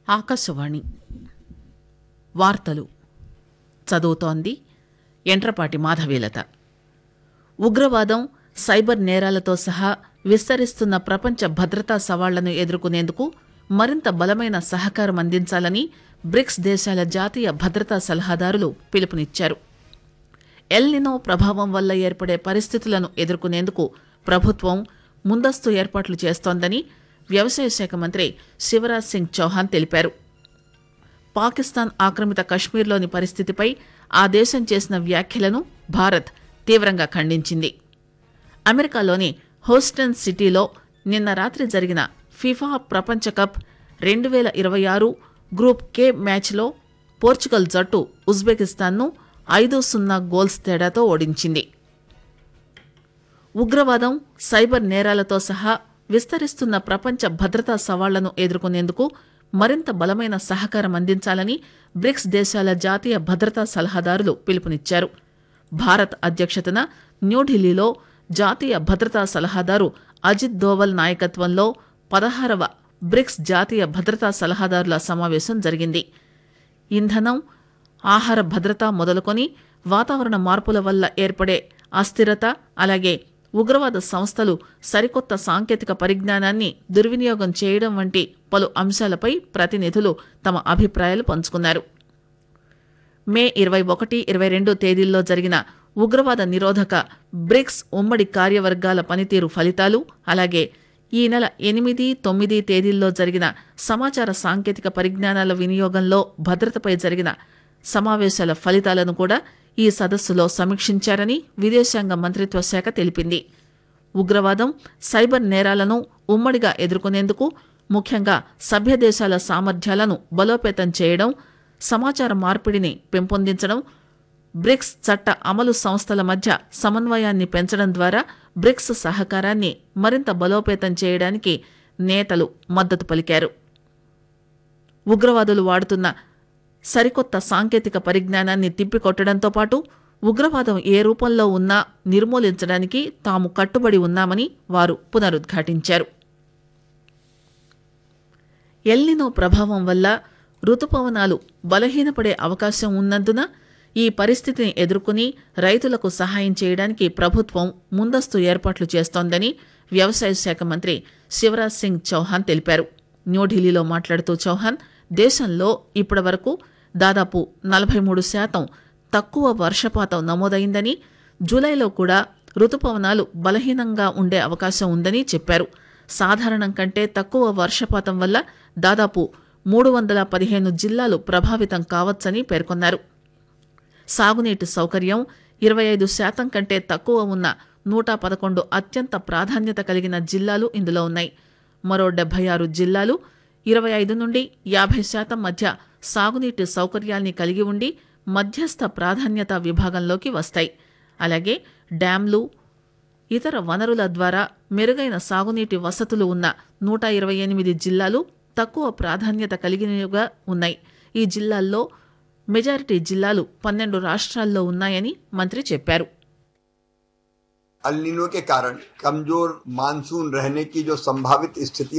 ఆకాశవాణి వార్తలు చదువుతోంది ఎంట్రపాటి మాధవీలత ఉగ్రవాదం సైబర్ నేరాలతో సహా విస్తరిస్తున్న ప్రపంచ భద్రతా సవాళ్లను ఎదుర్కొనేందుకు మరింత బలమైన సహకారం అందించాలని బ్రిక్స్ దేశాల జాతీయ భద్రతా సలహాదారులు పిలుపునిచ్చారు ఎల్నినో ప్రభావం వల్ల ఏర్పడే పరిస్థితులను ఎదుర్కొనేందుకు ప్రభుత్వం ముందస్తు ఏర్పాట్లు చేస్తోందని వ్యవసాయ శాఖ మంత్రి శివరాజ్ సింగ్ చౌహాన్ తెలిపారు పాకిస్తాన్ ఆక్రమిత కశ్మీర్లోని పరిస్థితిపై ఆ దేశం చేసిన వ్యాఖ్యలను భారత్ తీవ్రంగా ఖండించింది అమెరికాలోని హోస్టన్ సిటీలో నిన్న రాత్రి జరిగిన ఫిఫా ప్రపంచ కప్ రెండు వేల ఇరవై ఆరు గ్రూప్ కే మ్యాచ్లో పోర్చుగల్ జట్టు ఉజ్బెకిస్తాన్ను ఐదు సున్నా గోల్స్ తేడాతో ఓడించింది ఉగ్రవాదం సైబర్ నేరాలతో సహా విస్తరిస్తున్న ప్రపంచ భద్రతా సవాళ్లను ఎదుర్కొనేందుకు మరింత బలమైన సహకారం అందించాలని బ్రిక్స్ దేశాల జాతీయ భద్రతా సలహాదారులు పిలుపునిచ్చారు భారత్ అధ్యక్షతన న్యూఢిల్లీలో జాతీయ భద్రతా సలహాదారు అజిత్ దోవల్ నాయకత్వంలో పదహారవ బ్రిక్స్ జాతీయ భద్రతా సలహాదారుల సమావేశం జరిగింది ఇంధనం ఆహార భద్రత మొదలుకొని వాతావరణ మార్పుల వల్ల ఏర్పడే అస్థిరత అలాగే ఉగ్రవాద సంస్థలు సరికొత్త సాంకేతిక పరిజ్ఞానాన్ని దుర్వినియోగం చేయడం వంటి పలు అంశాలపై ప్రతినిధులు తమ అభిప్రాయాలు పంచుకున్నారు మే ఇరవై ఒకటి ఇరవై రెండు తేదీల్లో జరిగిన ఉగ్రవాద నిరోధక బ్రిక్స్ ఉమ్మడి కార్యవర్గాల పనితీరు ఫలితాలు అలాగే ఈ నెల ఎనిమిది తొమ్మిది తేదీల్లో జరిగిన సమాచార సాంకేతిక పరిజ్ఞానాల వినియోగంలో భద్రతపై జరిగిన సమావేశాల ఫలితాలను కూడా ఈ సదస్సులో సమీక్షించారని విదేశాంగ మంత్రిత్వ శాఖ తెలిపింది ఉగ్రవాదం సైబర్ నేరాలను ఉమ్మడిగా ఎదుర్కొనేందుకు ముఖ్యంగా సభ్య దేశాల సామర్థ్యాలను బలోపేతం చేయడం సమాచార మార్పిడిని పెంపొందించడం బ్రిక్స్ చట్ట అమలు సంస్థల మధ్య సమన్వయాన్ని పెంచడం ద్వారా బ్రిక్స్ సహకారాన్ని మరింత బలోపేతం చేయడానికి నేతలు మద్దతు పలికారు ఉగ్రవాదులు వాడుతున్న సరికొత్త సాంకేతిక పరిజ్ఞానాన్ని తిప్పికొట్టడంతో పాటు ఉగ్రవాదం ఏ రూపంలో ఉన్నా నిర్మూలించడానికి తాము కట్టుబడి ఉన్నామని వారు పునరుద్ఘాటించారు ఎల్నినో ప్రభావం వల్ల రుతుపవనాలు బలహీనపడే అవకాశం ఉన్నందున ఈ పరిస్థితిని ఎదుర్కొని రైతులకు సహాయం చేయడానికి ప్రభుత్వం ముందస్తు ఏర్పాట్లు చేస్తోందని వ్యవసాయ శాఖ మంత్రి శివరాజ్ సింగ్ చౌహాన్ తెలిపారు న్యూఢిల్లీలో మాట్లాడుతూ చౌహాన్ దేశంలో ఇప్పటివరకు దాదాపు నలభై మూడు శాతం తక్కువ వర్షపాతం నమోదైందని జూలైలో కూడా రుతుపవనాలు బలహీనంగా ఉండే అవకాశం ఉందని చెప్పారు సాధారణం కంటే తక్కువ వర్షపాతం వల్ల దాదాపు మూడు వందల పదిహేను జిల్లాలు ప్రభావితం కావచ్చని పేర్కొన్నారు సాగునీటి సౌకర్యం ఇరవై ఐదు శాతం కంటే తక్కువ ఉన్న నూట పదకొండు అత్యంత ప్రాధాన్యత కలిగిన జిల్లాలు ఇందులో ఉన్నాయి మరో డెబ్బై ఆరు జిల్లాలు ఇరవై ఐదు నుండి యాభై శాతం మధ్య సాగునీటి సౌకర్యాల్ని కలిగి ఉండి మధ్యస్థ ప్రాధాన్యత విభాగంలోకి వస్తాయి అలాగే డ్యాంలు ఇతర వనరుల ద్వారా మెరుగైన సాగునీటి వసతులు ఉన్న నూట ఇరవై ఎనిమిది జిల్లాలు తక్కువ ప్రాధాన్యత కలిగినవిగా ఉన్నాయి ఈ జిల్లాల్లో మెజారిటీ జిల్లాలు పన్నెండు రాష్ట్రాల్లో ఉన్నాయని మంత్రి చెప్పారు अल नीनो के कारण कमजोर मानसून रहने की जो संभावित स्थिति